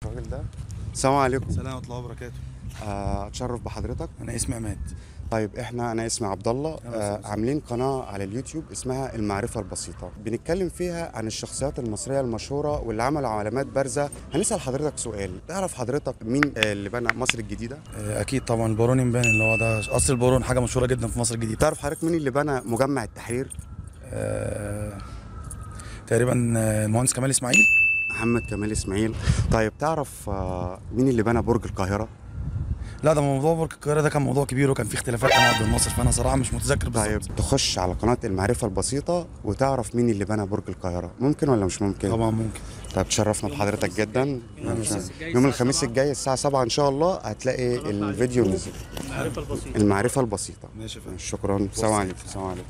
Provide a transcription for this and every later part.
الراجل ده السلام عليكم السلام ورحمه الله وبركاته آه، اتشرف بحضرتك انا اسمي عماد طيب احنا انا اسمي عبد الله أهلا آه وسهلا. عاملين قناه على اليوتيوب اسمها المعرفه البسيطه بنتكلم فيها عن الشخصيات المصريه المشهوره واللي عملوا علامات بارزه هنسال حضرتك سؤال تعرف حضرتك مين آه، اللي بنى مصر الجديده آه، اكيد طبعا البارون مبان اللي هو ده قصر البارون حاجه مشهوره جدا في مصر الجديده تعرف حضرتك مين اللي بنى مجمع التحرير آه، تقريبا آه، المهندس كمال اسماعيل محمد كمال اسماعيل طيب تعرف آه، مين اللي بنى برج القاهره لا ده موضوع برج القاهره ده كان موضوع كبير وكان فيه اختلافات عن عبد الناصر فانا صراحه مش متذكر طيب بالظبط تخش على قناه المعرفه البسيطه وتعرف مين اللي بنى برج القاهره ممكن ولا مش ممكن طبعا ممكن طيب تشرفنا بحضرتك جدا الخميس الجاي يوم الساعة الخميس 7. الجاي الساعة 7 إن شاء الله هتلاقي الفيديو نزل المعرفة البسيطة المعرفة البسيطة ماشي يا فندم. شكرا السلام عليكم السلام عليكم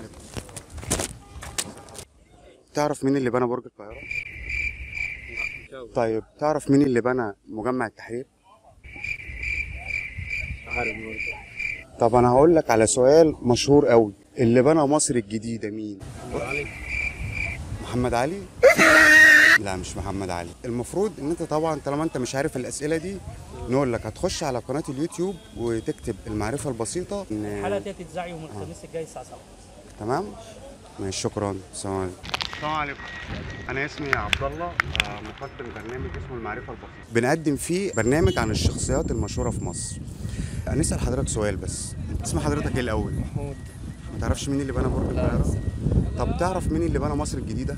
تعرف مين اللي بنى برج القاهرة؟ طيب تعرف مين اللي بنى مجمع التحرير؟ عارف طب أنا هقول لك على سؤال مشهور قوي اللي بنى مصر الجديدة مين؟ محمد علي؟ لا مش محمد علي المفروض ان انت طبعا طالما انت مش عارف الاسئله دي نقول لك هتخش على قناه اليوتيوب وتكتب المعرفه البسيطه إن- الحلقة دي هتتذاع يوم الخميس الجاي الساعة 7 تمام ماشي شكرا السلام عليكم السلام عليكم انا اسمي عبد الله مقدم برنامج اسمه المعرفه البسيطه بنقدم فيه برنامج عن الشخصيات المشهوره في مصر هنسال حضرتك سؤال بس اسم حضرتك ايه الاول محمود ما تعرفش مين اللي بنى برج القاهره طب تعرف مين اللي بنى مصر الجديده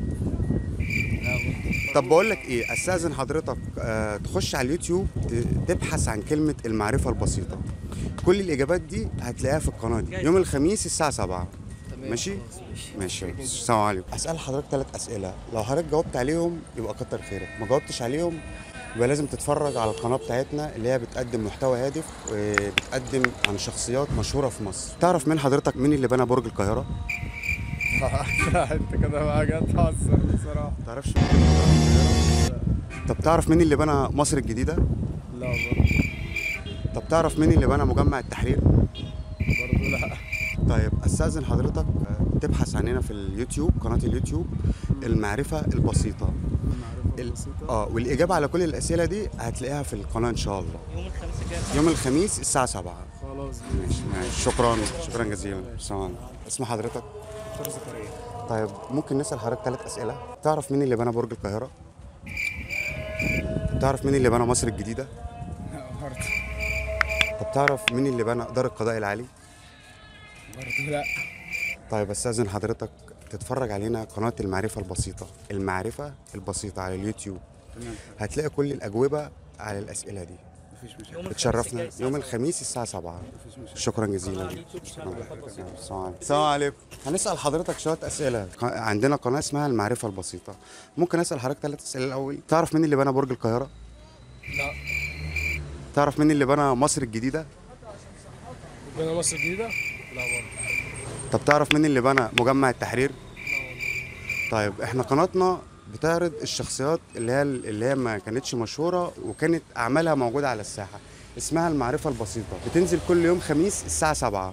طب بقول لك ايه استاذن حضرتك آه تخش على اليوتيوب ت- تبحث عن كلمه المعرفه البسيطه كل الاجابات دي هتلاقيها في القناه دي يوم الخميس الساعه 7 ماشي ماشي السلام عليكم اسال حضرتك ثلاث اسئله لو حضرتك جاوبت عليهم يبقى كتر خيرك ما جاوبتش عليهم يبقى لازم تتفرج على القناه بتاعتنا اللي هي بتقدم محتوى هادف وبتقدم عن شخصيات مشهوره في مصر تعرف مين حضرتك مين اللي بنى برج القاهره انت كده بقى جت تهزر بصراحه تعرفش مين اللي بنى برج القاهرة؟ طب تعرف مين اللي بنى مصر الجديده لا برضه طب تعرف مين اللي بنى مجمع التحرير برضه لا طيب استاذن حضرتك آه، تبحث عننا في اليوتيوب قناه اليوتيوب المعرفه البسيطه المعرفه ال- البسيطه اه والاجابه على كل الاسئله دي هتلاقيها في القناه ان شاء الله يوم الخميس الجاي الساعة يوم الخميس الساعه 7 خلاص ماشي ماشي شكرا شكرا جزيلا السلام عليكم اسم حضرتك دكتور زكريا طيب ممكن نسال حضرتك ثلاث اسئله تعرف مين اللي بنى برج القاهره تعرف مين اللي بنى مصر الجديده برضه طب تعرف مين اللي بنى دار القضاء العالي برضه لا طيب استاذن حضرتك تتفرج علينا قناه المعرفه البسيطه المعرفه البسيطه على اليوتيوب تمام هتلاقي كل الاجوبه على الاسئله دي مفيش مشاكل يوم الخميس اتشرفنا الجاي الساعة يوم 7. الخميس الساعه 7 مفيش مشاكل شكرا جزيلا على اليوتيوب اسمها المعرفة البسيطة. السلام عليكم السلام عليكم هنسال حضرتك شويه اسئله ق- عندنا قناه اسمها المعرفه البسيطه ممكن اسال حضرتك ثلاث اسئله الاول تعرف مين اللي بنى برج القاهره لا تعرف مين اللي بنى مصر الجديده بين مصر الجديده لا برضه طب تعرف مين اللي بنى مجمع التحرير طيب احنا قناتنا بتعرض الشخصيات اللي هي اللي هي ما كانتش مشهوره وكانت اعمالها موجوده على الساحه اسمها المعرفه البسيطه بتنزل كل يوم خميس الساعه 7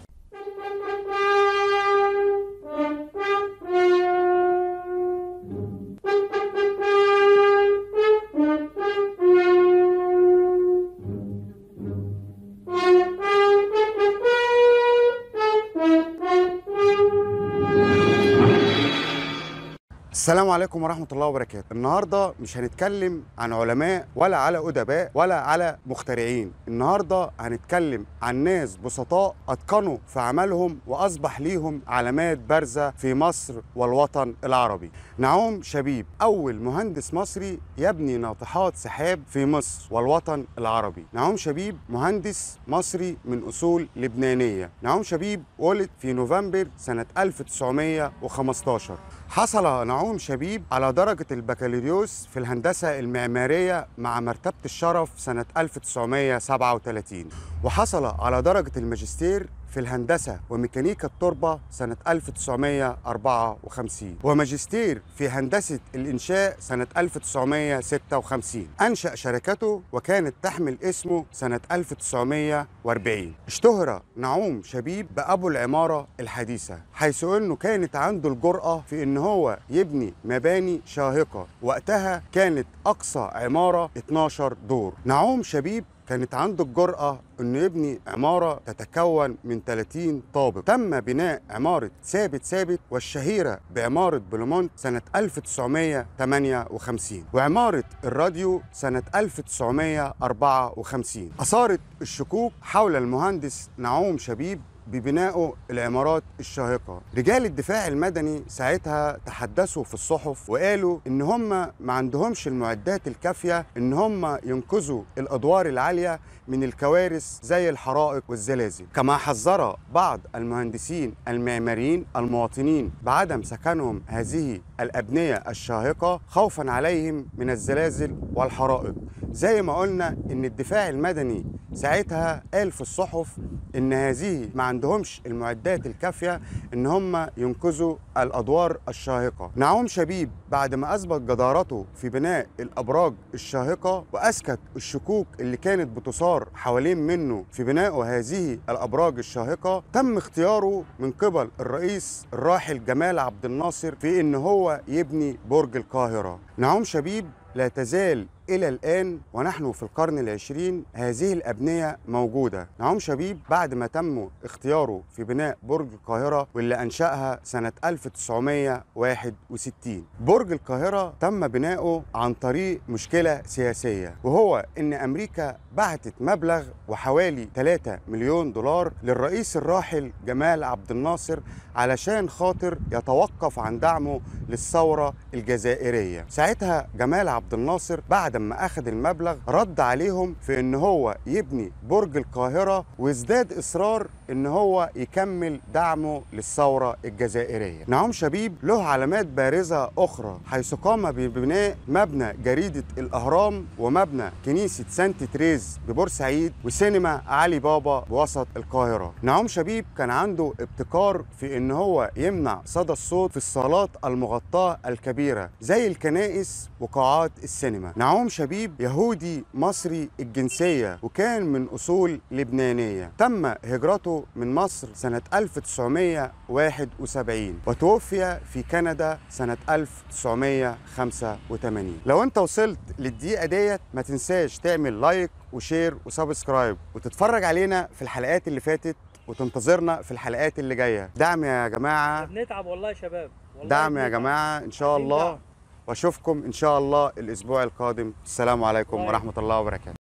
السلام عليكم ورحمة الله وبركاته النهاردة مش هنتكلم عن علماء ولا على أدباء ولا على مخترعين النهاردة هنتكلم عن ناس بسطاء أتقنوا في عملهم وأصبح ليهم علامات بارزة في مصر والوطن العربي نعوم شبيب أول مهندس مصري يبني ناطحات سحاب في مصر والوطن العربي نعوم شبيب مهندس مصري من أصول لبنانية نعوم شبيب ولد في نوفمبر سنة 1915 حصل نعوم شبيب على درجة البكالوريوس في الهندسة المعمارية مع مرتبة الشرف سنة 1937 وحصل على درجة الماجستير في الهندسة وميكانيكا التربة سنة 1954 وماجستير في هندسة الإنشاء سنة 1956 أنشأ شركته وكانت تحمل اسمه سنة 1940 اشتهر نعوم شبيب بأبو العمارة الحديثة حيث أنه كانت عنده الجرأة في أن هو يبني مباني شاهقة وقتها كانت أقصى عمارة 12 دور نعوم شبيب كانت عنده الجرأة انه يبني عمارة تتكون من 30 طابق تم بناء عمارة ثابت ثابت والشهيرة بعمارة بلومونت سنة 1958 وعمارة الراديو سنة 1954 أثارت الشكوك حول المهندس نعوم شبيب ببنائه العمارات الشاهقة رجال الدفاع المدني ساعتها تحدثوا في الصحف وقالوا ان هم ما عندهمش المعدات الكافية ان هم ينقذوا الادوار العالية من الكوارث زي الحرائق والزلازل كما حذر بعض المهندسين المعماريين المواطنين بعدم سكنهم هذه الأبنية الشاهقة خوفا عليهم من الزلازل والحرائق زي ما قلنا ان الدفاع المدني ساعتها قال في الصحف ان هذه ما عندهمش المعدات الكافيه ان هم ينقذوا الادوار الشاهقه نعوم شبيب بعد ما اثبت جدارته في بناء الابراج الشاهقه واسكت الشكوك اللي كانت بتثار حوالين منه في بنائه هذه الابراج الشاهقه تم اختياره من قبل الرئيس الراحل جمال عبد الناصر في ان هو يبني برج القاهره نعوم شبيب لا تزال إلى الآن ونحن في القرن العشرين هذه الأبنية موجودة نعوم شبيب بعد ما تم اختياره في بناء برج القاهرة واللي أنشأها سنة 1961 برج القاهرة تم بناؤه عن طريق مشكلة سياسية وهو إن أمريكا بعتت مبلغ وحوالي 3 مليون دولار للرئيس الراحل جمال عبد الناصر علشان خاطر يتوقف عن دعمه للثورة الجزائرية ساعتها جمال عبد الناصر بعد ما أخذ المبلغ رد عليهم في إن هو يبني برج القاهرة وازداد إصرار إن هو يكمل دعمه للثورة الجزائرية نعوم شبيب له علامات بارزة أخرى حيث قام ببناء مبنى جريدة الأهرام ومبنى كنيسة سانت تريز ببورسعيد وسينما علي بابا بوسط القاهرة نعوم شبيب كان عنده ابتكار في إن هو يمنع صدى الصوت في الصالات المغطاة الكبيرة زي الكنائس وقاعات السينما نعوم شبيب يهودي مصري الجنسية وكان من أصول لبنانية تم هجرته من مصر سنة 1971 وتوفي في كندا سنة 1985 لو انت وصلت للدقيقة ديت ما تنساش تعمل لايك وشير وسبسكرايب وتتفرج علينا في الحلقات اللي فاتت وتنتظرنا في الحلقات اللي جايه دعم يا جماعه بنتعب والله يا شباب والله دعم يا بنتعب. جماعه ان شاء عايزين الله دعم. واشوفكم ان شاء الله الاسبوع القادم السلام عليكم باي. ورحمه الله وبركاته